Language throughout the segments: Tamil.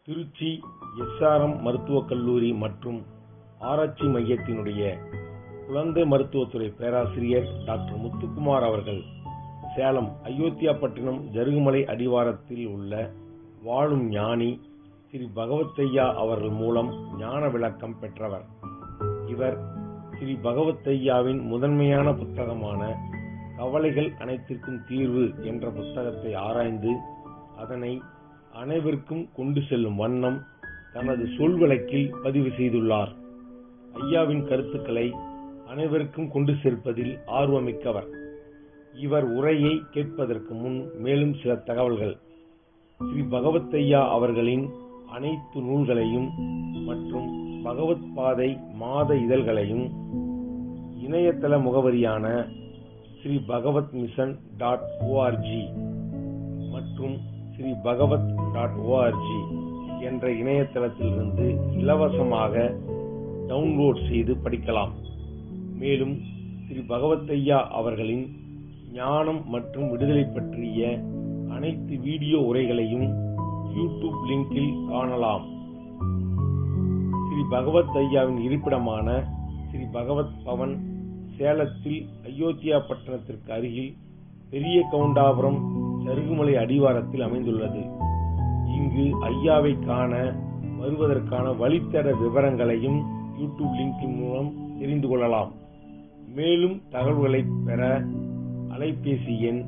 திருச்சி எஸ்ஆர்எம் மருத்துவக் கல்லூரி மற்றும் ஆராய்ச்சி மையத்தினுடைய குழந்தை மருத்துவத்துறை பேராசிரியர் டாக்டர் முத்துக்குமார் அவர்கள் சேலம் அயோத்தியாபட்டினம் ஜருகுமலை அடிவாரத்தில் உள்ள வாழும் ஞானி ஸ்ரீ பகவத்தையா அவர்கள் மூலம் ஞான விளக்கம் பெற்றவர் இவர் ஸ்ரீ பகவத்தையாவின் முதன்மையான புத்தகமான கவலைகள் அனைத்திற்கும் தீர்வு என்ற புத்தகத்தை ஆராய்ந்து அதனை அனைவருக்கும் கொண்டு செல்லும் வண்ணம் தனது சொல் வழக்கில் பதிவு செய்துள்ளார் ஐயாவின் கருத்துக்களை அனைவருக்கும் கொண்டு சேர்ப்பதில் ஆர்வமிக்கவர் இவர் உரையை கேட்பதற்கு முன் மேலும் சில தகவல்கள் ஸ்ரீ பகவத்தையா அவர்களின் அனைத்து நூல்களையும் மற்றும் பகவத் பாதை மாத இதழ்களையும் இணையதள முகவரியான Sri Bhagavath mission dot ORG மற்றும் ஸ்ரீ பகவத் டாட் ஓஆர்ஜி என்ற இணையதளத்திலிருந்து இலவசமாக டவுன்லோட் செய்து படிக்கலாம் மேலும் ஸ்ரீ பகவத்தையா அவர்களின் ஞானம் மற்றும் விடுதலை பற்றிய அனைத்து வீடியோ உரைகளையும் யூடியூப் லிங்கில் காணலாம் ஸ்ரீ பகவத் ஐயாவின் இருப்பிடமான ஸ்ரீ பகவத் பவன் சேலத்தில் அயோத்தியா பட்டணத்திற்கு அருகில் பெரிய கவுண்டாபுரம் சருகுமலை அடிவாரத்தில் அமைந்துள்ளது இங்கு ஐயாவை காண வருவதற்கான வழித்தட விவரங்களையும் யூடியூப் லிங்கின் மூலம் தெரிந்து கொள்ளலாம் மேலும் தகவல்களை பெற அலைபேசி எண்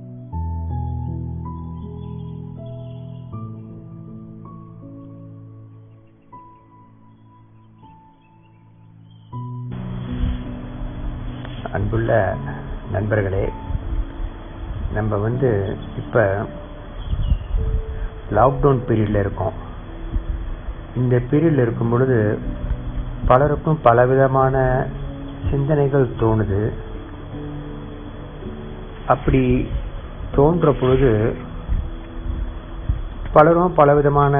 அன்புள்ள நண்பர்களே நம்ம வந்து இப்போ லாக்டவுன் பீரியடில் இருக்கோம் இந்த பீரியடில் இருக்கும் பொழுது பலருக்கும் பலவிதமான சிந்தனைகள் தோணுது அப்படி தோன்ற பொழுது பலரும் பலவிதமான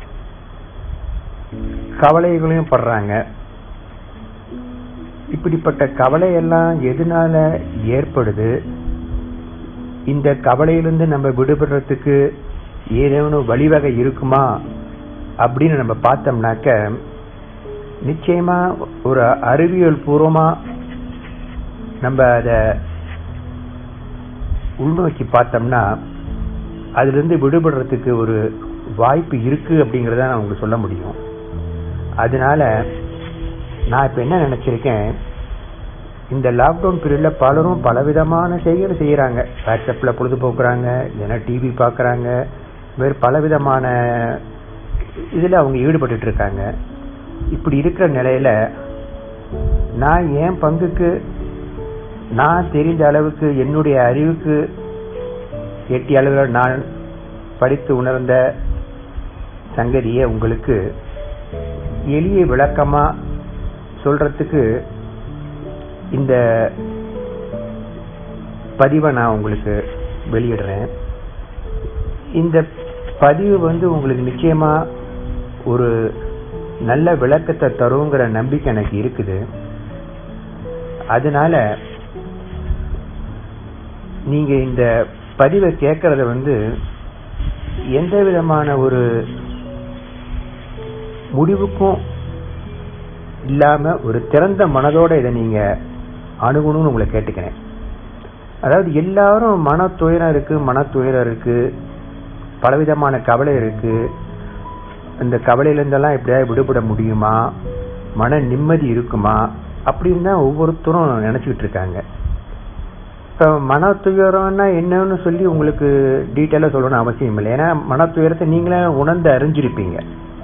கவலைகளையும் படுறாங்க இப்படிப்பட்ட கவலையெல்லாம் எதனால ஏற்படுது இந்த கவலையிலிருந்து நம்ம விடுபடுறதுக்கு ஏதேனும் வழிவகை இருக்குமா அப்படின்னு நம்ம பார்த்தோம்னாக்க நிச்சயமா ஒரு அறிவியல் பூர்வமா நம்ம அதை உள்நோக்கி பார்த்தோம்னா அதிலிருந்து விடுபடுறதுக்கு ஒரு வாய்ப்பு இருக்கு அப்படிங்கறத நான் உங்களுக்கு சொல்ல முடியும் அதனால நான் இப்ப என்ன நினைச்சிருக்கேன் இந்த லாக்டவுன் பீரியட்ல பலரும் பலவிதமான செய்கைகள் செய்யறாங்க வாட்ஸ்அப்ல பொழுதுபோக்குறாங்க இல்லைன்னா டிவி பாக்குறாங்க வேறு பலவிதமான இதுல அவங்க ஈடுபட்டு இருக்காங்க இப்படி இருக்கிற நிலையில நான் என் பங்குக்கு நான் தெரிந்த அளவுக்கு என்னுடைய அறிவுக்கு எட்டிய அளவில் நான் படித்து உணர்ந்த சங்கதியை உங்களுக்கு எளிய விளக்கமா சொல்றதுக்கு இந்த பதிவை நான் உங்களுக்கு வெளியிடுறேன் இந்த பதிவு வந்து உங்களுக்கு நிச்சயமா ஒரு நல்ல விளக்கத்தை தருங்கிற நம்பிக்கை எனக்கு இருக்குது அதனால நீங்க இந்த பதிவை கேட்கறத வந்து எந்த விதமான ஒரு முடிவுக்கும் இல்லாம ஒரு திறந்த மனதோட இதை நீங்க அணுகணும்னு உங்களை கேட்டுக்கிறேன் அதாவது எல்லாரும் மன துயரம் இருக்கு மன துயரம் இருக்கு பலவிதமான கவலை இருக்கு இந்த கவலையிலிருந்தெல்லாம் எப்படியாவது விடுபட முடியுமா மன நிம்மதி இருக்குமா அப்படின்னு தான் ஒவ்வொருத்தரும் நினைச்சுக்கிட்டு இருக்காங்க இப்ப மன துயரம்னா என்னன்னு சொல்லி உங்களுக்கு டீட்டெயிலா சொல்லணும்னு அவசியம் இல்லை ஏன்னா மன துயரத்தை நீங்களே உணர்ந்து அறிஞ்சிருப்பீங்க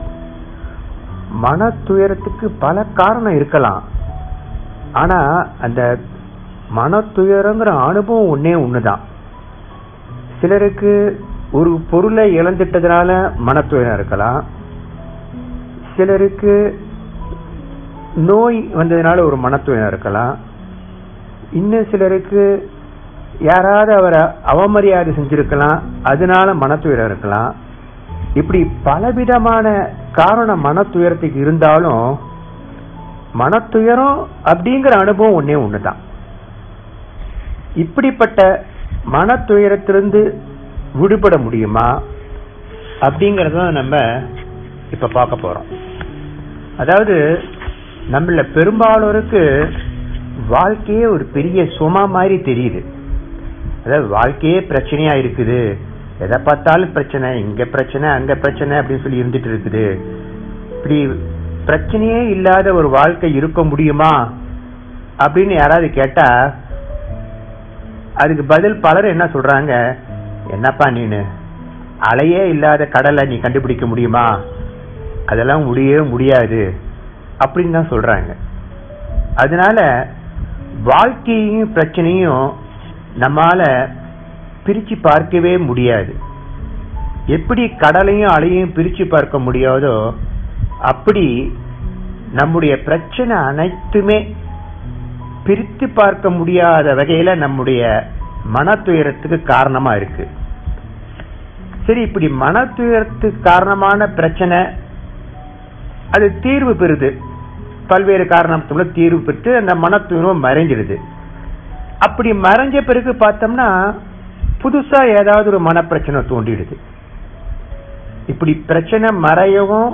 மன துயரத்துக்கு பல காரணம் இருக்கலாம் ஆனா அந்த மன துயரங்கிற அனுபவம் ஒன்னே ஒண்ணுதான் சிலருக்கு ஒரு பொருளை இழந்துட்டதுனால மன துயரம் இருக்கலாம் சிலருக்கு நோய் வந்ததுனால ஒரு மன துயரம் இருக்கலாம் இன்னும் சிலருக்கு யாராவது அவரை அவமரியாதை செஞ்சிருக்கலாம் அதனால மன துயரம் இருக்கலாம் இப்படி பலவிதமான காரணம் மன துயரத்துக்கு இருந்தாலும் மன துயரம் அப்படிங்கிற அனுபவம் ஒன்னே ஒண்ணுதான் இப்படிப்பட்ட மன துயரத்திலிருந்து விடுபட முடியுமா அப்படிங்கறத நம்ம இப்ப பார்க்க போறோம் அதாவது நம்மள பெரும்பாலோருக்கு வாழ்க்கையே ஒரு பெரிய சுமா மாதிரி தெரியுது அதாவது வாழ்க்கையே பிரச்சனையா இருக்குது எதை பார்த்தாலும் பிரச்சனை இங்க பிரச்சனை அங்க பிரச்சனை அப்படின்னு சொல்லி இருந்துட்டு இருக்குது இப்படி பிரச்சனையே இல்லாத ஒரு வாழ்க்கை இருக்க முடியுமா அப்படின்னு யாராவது கேட்டா அதுக்கு பதில் பலர் என்ன சொல்றாங்க என்னப்பா நீனு அலையே இல்லாத கடலை நீ கண்டுபிடிக்க முடியுமா அதெல்லாம் முடியவே முடியாது அப்படின்னு தான் சொல்றாங்க அதனால வாழ்க்கையும் பிரச்சனையும் நம்மால பிரிச்சு பார்க்கவே முடியாது எப்படி கடலையும் அலையும் பிரிச்சு பார்க்க முடியாதோ அப்படி நம்முடைய பிரச்சனை அனைத்துமே பிரித்து பார்க்க முடியாத வகையில நம்முடைய மன துயரத்துக்கு காரணமா இருக்கு சரி இப்படி மன துயரத்துக்கு காரணமான பிரச்சனை அது தீர்வு பெறுது பல்வேறு காரணத்துல தீர்வு பெற்று அந்த மன துயரம் மறைஞ்சிடுது அப்படி மறைஞ்ச பிறகு பார்த்தோம்னா புதுசா ஏதாவது ஒரு மனப்பிரச்சனை தோண்டிடுது இப்படி பிரச்சனை மறையவும்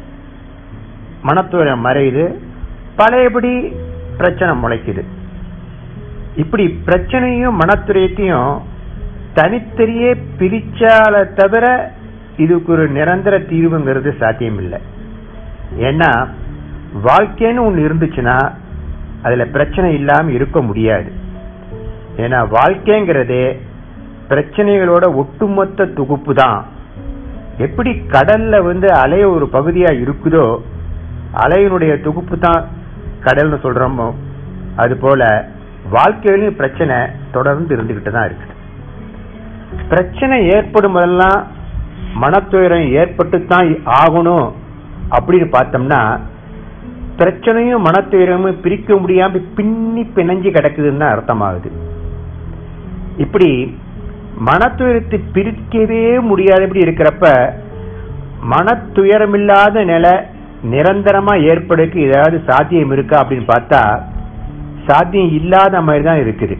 மனத்துவரம் மறையுது பழையபடி பிரச்சனை முளைக்குது இப்படி பிரச்சனையும் மனத்துறையத்தையும் தனித்தனியே பிரிச்சால தவிர இதுக்கு ஒரு நிரந்தர தீர்வுங்கிறது சாத்தியம் இல்லை ஏன்னா வாழ்க்கைன்னு ஒண்ணு இருந்துச்சுன்னா அதுல பிரச்சனை இல்லாம இருக்க முடியாது ஏன்னா வாழ்க்கைங்கிறதே பிரச்சனைகளோட ஒட்டுமொத்த தொகுப்பு தான் எப்படி கடல்ல வந்து அலை ஒரு பகுதியா இருக்குதோ அலையினுடைய தொகுப்பு தான் கடல்னு சொல்றோமோ அது போல வாழ்க்கையிலும் பிரச்சனை தொடர்ந்து இருந்துகிட்டு தான் இருக்கு பிரச்சனை ஏற்படும் போதெல்லாம் மனத்துயரம் ஏற்பட்டு தான் ஆகணும் அப்படின்னு பார்த்தோம்னா பிரச்சனையும் மனத்துயரமும் பிரிக்க முடியாம பின்னி பிணைஞ்சு கிடக்குதுன்னு தான் அர்த்தமாகுது இப்படி மனத்துயரத்தை பிரிக்கவே முடியாதபடி இருக்கிறப்ப மனத்துயரமில்லாத நிலை நிரந்தரமா ஏற்படுக்கு ஏதாவது சாத்தியம் இருக்கா அப்படின்னு பார்த்தா சாத்தியம் இல்லாத மாதிரி தான் இருக்குது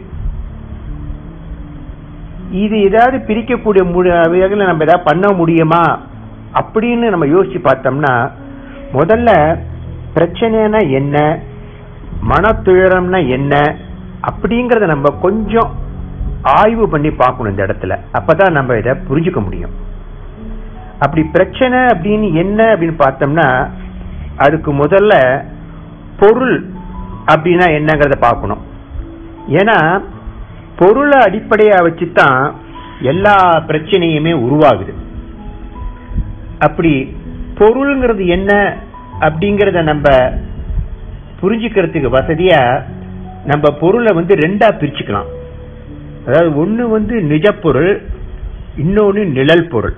இது ஏதாவது பிரிக்கக்கூடிய வகையில் நம்ம ஏதாவது பண்ண முடியுமா அப்படின்னு நம்ம யோசிச்சு பார்த்தோம்னா முதல்ல பிரச்சனைனா என்ன மனத்துயரம்னா என்ன அப்படிங்கறத நம்ம கொஞ்சம் ஆய்வு பண்ணி பார்க்கணும் இந்த இடத்துல அப்பதான் நம்ம இதை புரிஞ்சுக்க முடியும் அப்படி பிரச்சனை அப்படின்னு என்ன அப்படின்னு பார்த்தோம்னா அதுக்கு முதல்ல பொருள் அப்படின்னா என்னங்கிறத பார்க்கணும் ஏன்னா பொருளை அடிப்படையா வச்சுதான் எல்லா பிரச்சனையுமே உருவாகுது அப்படி பொருள்ங்கிறது என்ன அப்படிங்கறத நம்ம புரிஞ்சுக்கிறதுக்கு வசதியா நம்ம பொருளை வந்து ரெண்டா பிரிச்சுக்கலாம் அதாவது ஒண்ணு வந்து நிஜப்பொருள் இன்னொன்னு நிழல் பொருள்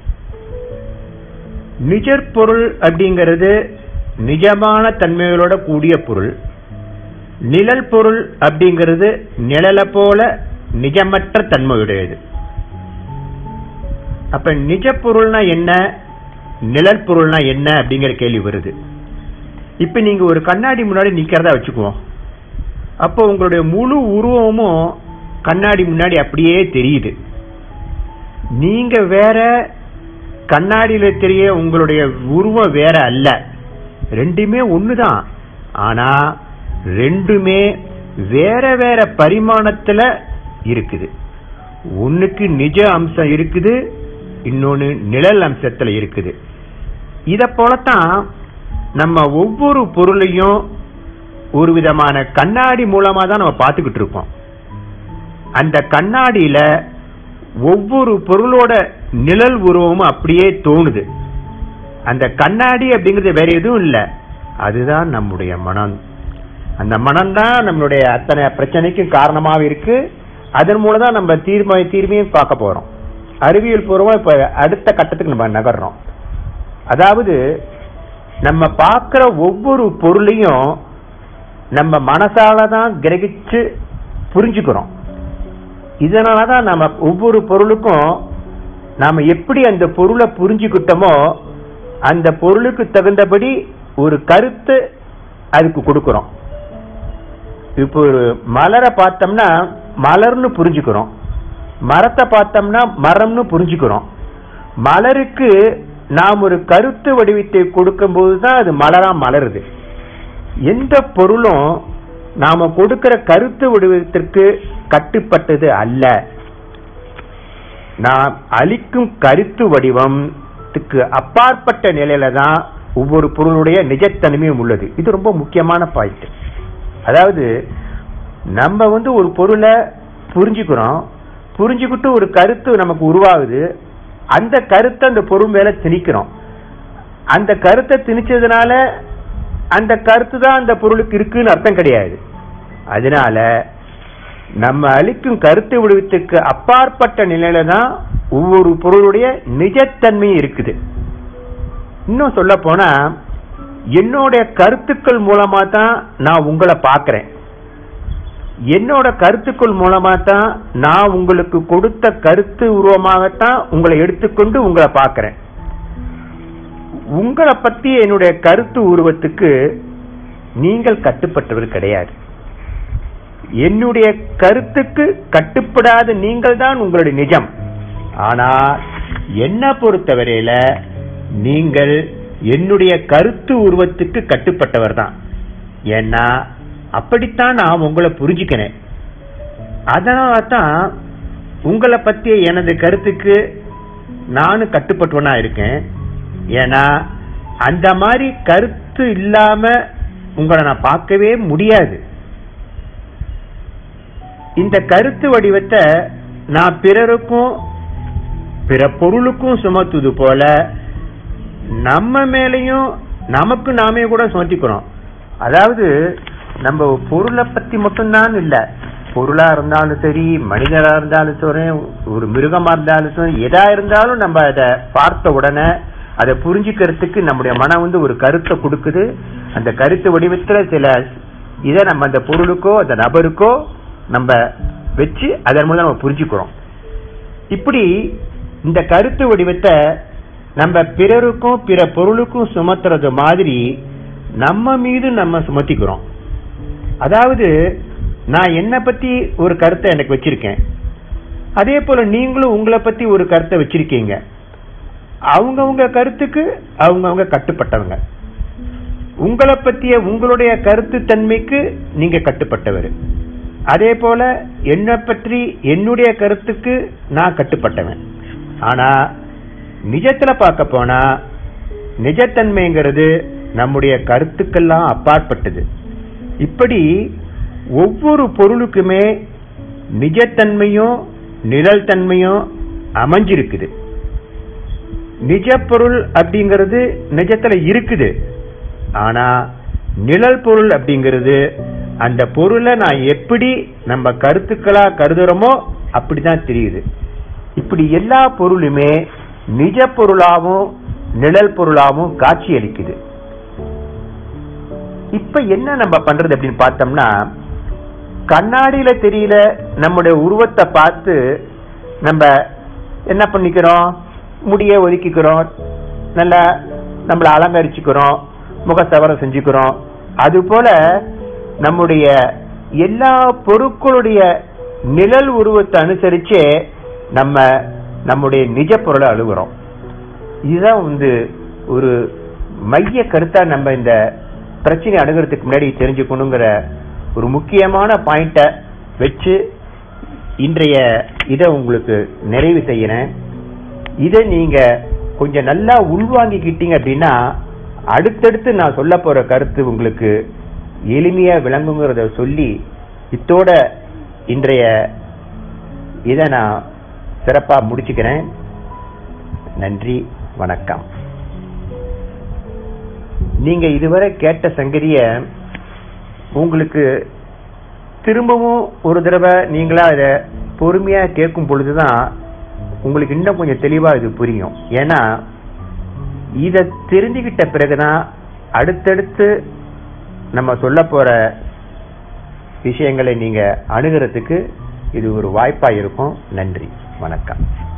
நிஜப்பொருள் அப்படிங்கிறது நிஜமான தன்மைகளோட கூடிய பொருள் நிழல் பொருள் அப்படிங்கிறது நிழலை போல நிஜமற்ற தன்மையுடையது அப்ப நிஜ பொருள்னா என்ன நிழல் பொருள்னா என்ன அப்படிங்கிற கேள்வி வருது இப்ப நீங்க ஒரு கண்ணாடி முன்னாடி நிக்கிறதா வச்சுக்குவோம் அப்போ உங்களுடைய முழு உருவமும் கண்ணாடி முன்னாடி அப்படியே தெரியுது நீங்க வேற கண்ணாடியில தெரிய உங்களுடைய உருவம் வேற அல்ல ரெண்டுமே ஒண்ணுதான் ஆனா ரெண்டுமே வேற வேற பரிமாணத்துல இருக்குது ஒண்ணுக்கு நிஜ அம்சம் இருக்குது இன்னொன்னு நிழல் அம்சத்துல இருக்குது இத போலத்தான் நம்ம ஒவ்வொரு பொருளையும் ஒரு விதமான கண்ணாடி மூலமா தான் நம்ம பார்த்துக்கிட்டு இருக்கோம் அந்த கண்ணாடியில ஒவ்வொரு பொருளோட நிழல் உருவமும் அப்படியே தோணுது அந்த கண்ணாடி அப்படிங்கிறது வேற எதுவும் இல்ல அதுதான் நம்முடைய மனம் அந்த மனம் தான் நம்மளுடைய அத்தனை பிரச்சனைக்கும் காரணமாக இருக்கு அதன் மூலம் தான் நம்ம தீர்ம தீர்மையும் பார்க்க போறோம் அறிவியல் பூர்வமா இப்ப அடுத்த கட்டத்துக்கு நம்ம நகர்றோம் அதாவது நம்ம பார்க்கிற ஒவ்வொரு பொருளையும் நம்ம மனசால தான் கிரகிச்சு புரிஞ்சுக்கிறோம் இதனாலதான் நம்ம ஒவ்வொரு பொருளுக்கும் நாம எப்படி அந்த பொருளை புரிஞ்சுக்கிட்டோமோ அந்த பொருளுக்கு தகுந்தபடி ஒரு கருத்து அதுக்கு கொடுக்கிறோம் இப்போ ஒரு மலரை பார்த்தோம்னா மலர்னு புரிஞ்சுக்கிறோம் மரத்தை பார்த்தோம்னா மரம்னு புரிஞ்சுக்கிறோம் மலருக்கு நாம் ஒரு கருத்து வடிவத்தை கொடுக்கும்போது தான் அது மலரா மலருது எந்த பொருளும் நாம கொடுக்கிற கருத்து வடிவத்திற்கு கட்டுப்பட்டது அல்ல நாம் அளிக்கும் கருத்து வடிவத்துக்கு அப்பாற்பட்ட நிலையில தான் ஒவ்வொரு பொருளுடைய நிஜத்தன்மையும் உள்ளது இது ரொம்ப முக்கியமான பாயிண்ட் அதாவது நம்ம வந்து ஒரு பொருளை புரிஞ்சுக்கிறோம் புரிஞ்சுக்கிட்டு ஒரு கருத்து நமக்கு உருவாகுது அந்த கருத்தை அந்த பொருள் மேல திணிக்கிறோம் அந்த கருத்தை திணிச்சதுனால அந்த கருத்து தான் அந்த பொருளுக்கு இருக்குன்னு அர்த்தம் கிடையாது அதனால நம்ம அளிக்கும் கருத்து விடுவித்துக்கு அப்பாற்பட்ட நிலையில தான் ஒவ்வொரு பொருளுடைய நிஜத்தன்மை இருக்குது இன்னும் சொல்ல போனா என்னுடைய கருத்துக்கள் மூலமா தான் நான் உங்களை பார்க்கிறேன் என்னோட கருத்துக்கள் மூலமா தான் நான் உங்களுக்கு கொடுத்த கருத்து உருவமாகத்தான் உங்களை எடுத்துக்கொண்டு உங்களை பார்க்கிறேன் உங்களை பத்தி என்னுடைய கருத்து உருவத்துக்கு நீங்கள் கட்டுப்பட்டவர் கிடையாது என்னுடைய கருத்துக்கு கட்டுப்படாத நீங்கள் தான் உங்களுடைய நிஜம் ஆனா என்ன பொறுத்தவரையில நீங்கள் என்னுடைய கருத்து உருவத்துக்கு கட்டுப்பட்டவர் தான் ஏன்னா அப்படித்தான் நான் உங்களை புரிஞ்சுக்கிறேன் அதனால தான் உங்களை பத்திய எனது கருத்துக்கு நானும் கட்டுப்பட்டவனா இருக்கேன் ஏன்னா அந்த மாதிரி கருத்து இல்லாம உங்களை நான் பார்க்கவே முடியாது இந்த கருத்து வடிவத்தை நான் பிறருக்கும் பிற பொருளுக்கும் சுமத்துது போல நம்ம மேலையும் நமக்கு நாமே கூட சுமத்திக்கிறோம் அதாவது நம்ம பொருளை பத்தி மட்டும்தான் இல்ல பொருளா இருந்தாலும் சரி மனிதரா இருந்தாலும் சரி ஒரு மிருகமா இருந்தாலும் சரி எதா இருந்தாலும் நம்ம அதை பார்த்த உடனே அதை புரிஞ்சுக்கிறதுக்கு நம்முடைய மனம் வந்து ஒரு கருத்தை கொடுக்குது அந்த கருத்து வடிவத்துல சில இதை நம்ம அந்த பொருளுக்கோ அந்த நபருக்கோ நம்ம வச்சு அதன் மூலம் நம்ம புரிஞ்சுக்கிறோம் இப்படி இந்த கருத்து வடிவத்தை நம்ம பிறருக்கும் பிற பொருளுக்கும் சுமத்துறது மாதிரி நம்ம மீது நம்ம சுமத்திக்கிறோம் அதாவது நான் என்ன பத்தி ஒரு கருத்தை எனக்கு வச்சிருக்கேன் அதே போல நீங்களும் உங்களை பத்தி ஒரு கருத்தை வச்சிருக்கீங்க அவங்கவுங்க கருத்துக்கு அவங்கவுங்க கட்டுப்பட்டவங்க உங்களை பத்திய உங்களுடைய கருத்து தன்மைக்கு நீங்க கட்டுப்பட்டவர் அதே போல என்னை பற்றி என்னுடைய கருத்துக்கு நான் கட்டுப்பட்டவன் ஆனா நிஜத்துல பார்க்க போனா நிஜத்தன்மைங்கிறது நம்முடைய கருத்துக்கெல்லாம் அப்பாற்பட்டது இப்படி ஒவ்வொரு பொருளுக்குமே நிஜத்தன்மையும் நிழல் தன்மையும் அமைஞ்சிருக்குது நிஜ பொருள் அப்படிங்கிறது நிஜத்துல இருக்குது ஆனா நிழல் பொருள் அப்படிங்கிறது அந்த பொருளை நான் எப்படி நம்ம கருத்துக்களா கருதுறோமோ அப்படிதான் தெரியுது இப்படி எல்லா பொருளுமே நிஜ பொருளாவும் நிழல் பொருளாவும் காட்சி அளிக்குது இப்ப என்ன நம்ம பண்றது அப்படின்னு பார்த்தோம்னா கண்ணாடியில தெரியல நம்முடைய உருவத்தை பார்த்து நம்ம என்ன பண்ணிக்கிறோம் முடிய ஒதுக்கிக்கிறோம் நல்லா நம்மளை அலங்கரிச்சுக்கிறோம் முகசவரம் செஞ்சுக்கிறோம் அது போல நம்முடைய எல்லா பொருட்களுடைய நிழல் உருவத்தை அனுசரிச்சே நம்ம நம்முடைய நிஜ பொருளை அழுகுறோம் இதுதான் வந்து ஒரு மைய கருத்தா நம்ம இந்த பிரச்சனை அணுகிறதுக்கு முன்னாடி தெரிஞ்சுக்கணுங்கிற ஒரு முக்கியமான பாயிண்ட வச்சு இன்றைய இதை உங்களுக்கு நிறைவு செய்யறேன் இதை நீங்க கொஞ்சம் நல்லா உள்வாங்கிக்கிட்டீங்க அப்படின்னா அடுத்தடுத்து நான் சொல்ல போற கருத்து உங்களுக்கு எளிமையா விளங்குங்கிறத சொல்லி இத்தோட இன்றைய இதை நான் சிறப்பா முடிச்சுக்கிறேன் நன்றி வணக்கம் நீங்க இதுவரை கேட்ட சங்கதிய உங்களுக்கு திரும்பவும் ஒரு தடவை நீங்களா இதை பொறுமையா கேட்கும் பொழுதுதான் உங்களுக்கு இன்னும் கொஞ்சம் தெளிவா இது புரியும் ஏன்னா இத தெரிஞ்சுக்கிட்ட பிறகுதான் அடுத்தடுத்து நம்ம சொல்ல போற விஷயங்களை நீங்க அணுகிறதுக்கு இது ஒரு வாய்ப்பா இருக்கும் நன்றி வணக்கம்